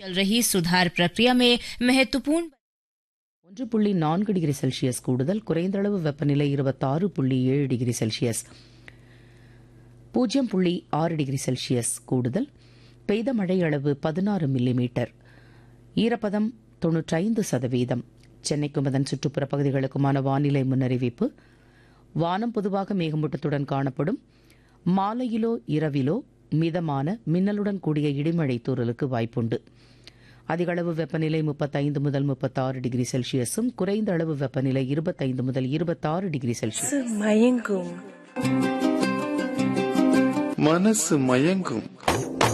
चल रही सुधार प्रक्रिया में महत्वपूर्ण ஒன்று புள்ளி நான்கு டிகிரி செல்சியஸ் கூடுதல் குறைந்த அளவு வெப்பநிலை இருபத்தாறு புள்ளி ஏழு டிகிரி செல்சியஸ் பூஜ்ஜியம் புள்ளி ஆறு டிகிரி செல்சியஸ் கூடுதல் பெய்த மழை அளவு பதினாறு மில்லிமீட்டர் ஈரப்பதம் தொன்னூற்றைந்து சதவீதம் சென்னைக்கும் அதன் சுற்றுப்புற பகுதிகளுக்குமான வானிலை முன்னறிவிப்பு வானம் பொதுவாக மேகமூட்டத்துடன் காணப்படும் மாலையிலோ இரவிலோ மிதமான மின்னலுடன் கூடிய இடிமழை தூறலுக்கு வாய்ப்புண்டு அதிகளவு வெப்பநிலை முப்பத்தைந்து முதல் முப்பத்தாறு டிகிரி செல்சியஸும் குறைந்த அளவு வெப்பநிலை இருபத்தைந்து முதல் இருபத்தாறு டிகிரி செல்சியஸ் மயங்கும் மனசு மயங்கும்